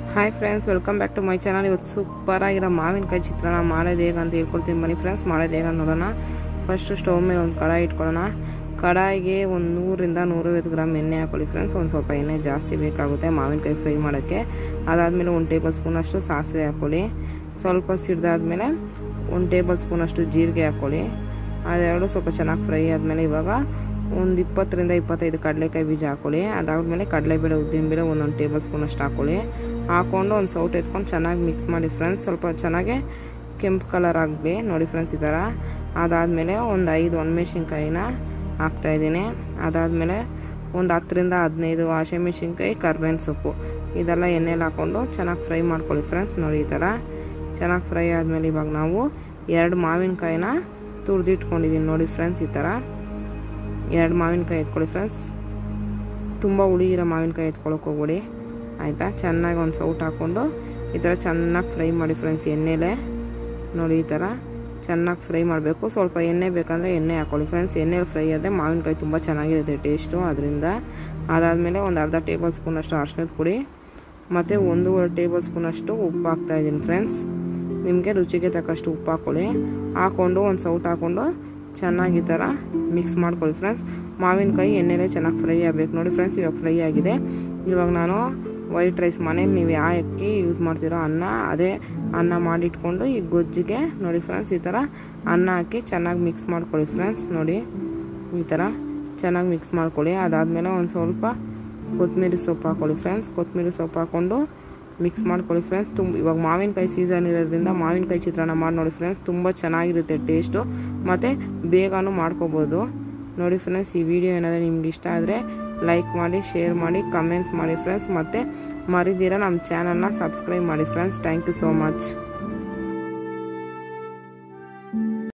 hi friends welcome back to my channel ಇವತ್ತು super ಆಗಿರೋ ಮಾವಿನಕಾಯಿ ಚಿತ್ರಾನ್ನ ಮಾಡೋದು ಹೇಗೆ ಅಂತ ಹೇಳ್ಕೊಡ್ತೀನಿ ಬನ್ನಿ ಫ್ರೆಂಡ್ಸ್ ಮಾಡೋದು ಹೇಗೆ ಅಂತ ನೋಡೋಣ ಫಸ್ಟು ಸ್ಟವ್ ಮೇಲೆ ಒಂದು ಕಡಾಯಿ ಇಟ್ಕೊಳ್ಳೋಣ ಕಡಾಯಿಗೆ ಒಂದು ನೂರಿಂದ ನೂರೈವತ್ತು ಗ್ರಾಮ್ ಎಣ್ಣೆ ಹಾಕೊಳ್ಳಿ ಫ್ರೆಂಡ್ಸ್ ಒಂದು ಸ್ವಲ್ಪ ಎಣ್ಣೆ ಜಾಸ್ತಿ ಬೇಕಾಗುತ್ತೆ ಮಾವಿನಕಾಯಿ ಫ್ರೈ ಮಾಡೋಕ್ಕೆ ಅದಾದಮೇಲೆ ಒಂದು ಟೇಬಲ್ ಸ್ಪೂನಷ್ಟು ಸಾಸಿವೆ ಹಾಕ್ಕೊಳ್ಳಿ ಸ್ವಲ್ಪ ಸಿಡ್ದಾದ್ಮೇಲೆ ಒಂದು ಟೇಬಲ್ ಸ್ಪೂನಷ್ಟು ಜೀರಿಗೆ ಹಾಕ್ಕೊಳ್ಳಿ ಅದೆರಡು ಸ್ವಲ್ಪ ಚೆನ್ನಾಗಿ ಫ್ರೈ ಆದಮೇಲೆ ಇವಾಗ ಒಂದು ಇಪ್ಪತ್ತರಿಂದ ಇಪ್ಪತ್ತೈದು ಕಡಲೆಕಾಯಿ ಬೀಜ ಹಾಕ್ಕೊಳ್ಳಿ ಅದಾದ್ಮೇಲೆ ಕಡಲೆಬೇಳೆ ಉದ್ದಿನಬೇಳೆ ಒಂದೊಂದು ಟೇಬಲ್ ಸ್ಪೂನ್ ಅಷ್ಟು ಹಾಕ್ಕೊಳ್ಳಿ ಹಾಕ್ಕೊಂಡು ಒಂದು ಸೌಟ್ ಎತ್ಕೊಂಡು ಚೆನ್ನಾಗಿ ಮಿಕ್ಸ್ ಮಾಡಿ ಫ್ರೆಂಡ್ಸ್ ಸ್ವಲ್ಪ ಚೆನ್ನಾಗೆ ಕೆಂಪು ಕಲರ್ ಆಗಲಿ ನೋಡಿ ಫ್ರೆಂಡ್ಸ್ ಈ ಥರ ಅದಾದಮೇಲೆ ಒಂದು ಐದು ಒಣಮೆಣ್ಸಿನ್ಕಾಯಿನ ಹಾಕ್ತಾಯಿದ್ದೀನಿ ಅದಾದಮೇಲೆ ಒಂದು ಹತ್ತರಿಂದ ಹದಿನೈದು ಹಸಿಮೆಣ್ಸಿನ್ಕಾಯಿ ಕರ್ಬೇವಿನ ಸೊಪ್ಪು ಇದೆಲ್ಲ ಎಣ್ಣೆಲಿ ಹಾಕ್ಕೊಂಡು ಚೆನ್ನಾಗಿ ಫ್ರೈ ಮಾಡ್ಕೊಳ್ಳಿ ಫ್ರೆಂಡ್ಸ್ ನೋಡಿ ಈ ಥರ ಚೆನ್ನಾಗಿ ಫ್ರೈ ಆದಮೇಲೆ ಇವಾಗ ನಾವು ಎರಡು ಮಾವಿನಕಾಯಿನ ತುರಿದಿಟ್ಕೊಂಡಿದ್ದೀನಿ ನೋಡಿ ಫ್ರೆಂಡ್ಸ್ ಈ ಥರ ಎರಡು ಮಾವಿನಕಾಯಿ ಎತ್ಕೊಳ್ಳಿ ಫ್ರೆಂಡ್ಸ್ ತುಂಬ ಹುಳಿ ಇರೋ ಮಾವಿನಕಾಯಿ ಎತ್ಕೊಳಕ್ಕೆ ಹೋಗ್ಬೇಡಿ ಆಯಿತಾ ಚೆನ್ನಾಗಿ ಒಂದು ಸೌಟ್ ಹಾಕ್ಕೊಂಡು ಈ ಥರ ಚೆನ್ನಾಗಿ ಫ್ರೈ ಮಾಡಿ ಫ್ರೆಂಡ್ಸ್ ಎಣ್ಣೆಲೆ ನೋಡಿ ಈ ಥರ ಚೆನ್ನಾಗಿ ಫ್ರೈ ಮಾಡಬೇಕು ಸ್ವಲ್ಪ ಎಣ್ಣೆ ಬೇಕಂದರೆ ಎಣ್ಣೆ ಹಾಕ್ಕೊಳ್ಳಿ ಫ್ರೆಂಡ್ಸ್ ಎಣ್ಣೆಲಿ ಫ್ರೈ ಆದರೆ ಮಾವಿನಕಾಯಿ ತುಂಬ ಚೆನ್ನಾಗಿರುತ್ತೆ ಟೇಸ್ಟು ಅದರಿಂದ ಅದಾದಮೇಲೆ ಒಂದು ಅರ್ಧ ಟೇಬಲ್ ಸ್ಪೂನಷ್ಟು ಅರ್ಶಿನದ ಪುಡಿ ಮತ್ತು ಒಂದೂವರೆ ಟೇಬಲ್ ಸ್ಪೂನಷ್ಟು ಉಪ್ಪು ಹಾಕ್ತಾಯಿದ್ದೀನಿ ಫ್ರೆಂಡ್ಸ್ ನಿಮಗೆ ರುಚಿಗೆ ತಕ್ಕಷ್ಟು ಉಪ್ಪು ಹಾಕ್ಕೊಳ್ಳಿ ಹಾಕ್ಕೊಂಡು ಒಂದು ಸೌಟ್ ಹಾಕ್ಕೊಂಡು ಚೆನ್ನಾಗಿ ಈ ಥರ ಮಿಕ್ಸ್ ಮಾಡ್ಕೊಳ್ಳಿ ಫ್ರೆಂಡ್ಸ್ ಮಾವಿನಕಾಯಿ ಎಣ್ಣೆಲೇ ಚೆನ್ನಾಗಿ ಫ್ರೈ ಆಗಬೇಕು ನೋಡಿ ಫ್ರೆಂಡ್ಸ್ ಇವಾಗ ಫ್ರೈ ಆಗಿದೆ ಇವಾಗ ನಾನು ವೈಟ್ ರೈಸ್ ಮನೇಲಿ ನೀವು ಯಾವ ಅಕ್ಕಿ ಯೂಸ್ ಮಾಡ್ತೀರೋ ಅನ್ನ ಅದೇ ಅನ್ನ ಮಾಡಿಟ್ಕೊಂಡು ಈ ಗೊಜ್ಜಿಗೆ ನೋಡಿ ಫ್ರೆಂಡ್ಸ್ ಈ ಥರ ಅನ್ನ ಹಾಕಿ ಚೆನ್ನಾಗಿ ಮಿಕ್ಸ್ ಮಾಡ್ಕೊಳ್ಳಿ ಫ್ರೆಂಡ್ಸ್ ನೋಡಿ ಈ ಥರ ಚೆನ್ನಾಗಿ ಮಿಕ್ಸ್ ಮಾಡ್ಕೊಳ್ಳಿ ಅದಾದಮೇಲೆ ಒಂದು ಸ್ವಲ್ಪ ಕೊತ್ತಂಬರಿ ಸೊಪ್ಪು ಹಾಕ್ಕೊಳ್ಳಿ ಫ್ರೆಂಡ್ಸ್ ಕೊತ್ತಂಬರಿ ಸೊಪ್ಪು ಹಾಕ್ಕೊಂಡು ಮಿಕ್ಸ್ ಮಾಡ್ಕೊಳ್ಳಿ ಫ್ರೆಂಡ್ಸ್ ತುಂಬ ಇವಾಗ ಮಾವಿನಕಾಯಿ ಸೀಸನ್ ಇರೋದ್ರಿಂದ ಮಾವಿನಕಾಯಿ ಚಿತ್ರಾನ್ನ ಮಾಡಿ ನೋಡಿ ಫ್ರೆಂಡ್ಸ್ ತುಂಬ ಚೆನ್ನಾಗಿರುತ್ತೆ ಟೇಸ್ಟು ಮತ್ತು ಬೇಗನೂ ಮಾಡ್ಕೋಬೋದು ನೋಡಿ ಫ್ರೆಂಡ್ಸ್ ಈ ವಿಡಿಯೋ ಏನಾದರೂ ನಿಮ್ಗೆ ಇಷ್ಟ ಆದರೆ ಲೈಕ್ ಮಾಡಿ ಶೇರ್ ಮಾಡಿ ಕಮೆಂಟ್ಸ್ ಮಾಡಿ ಫ್ರೆಂಡ್ಸ್ ಮತ್ತು ಮರಿದಿರ ನಮ್ಮ ಚಾನಲ್ನ ಸಬ್ಸ್ಕ್ರೈಬ್ ಮಾಡಿ friends thank you so much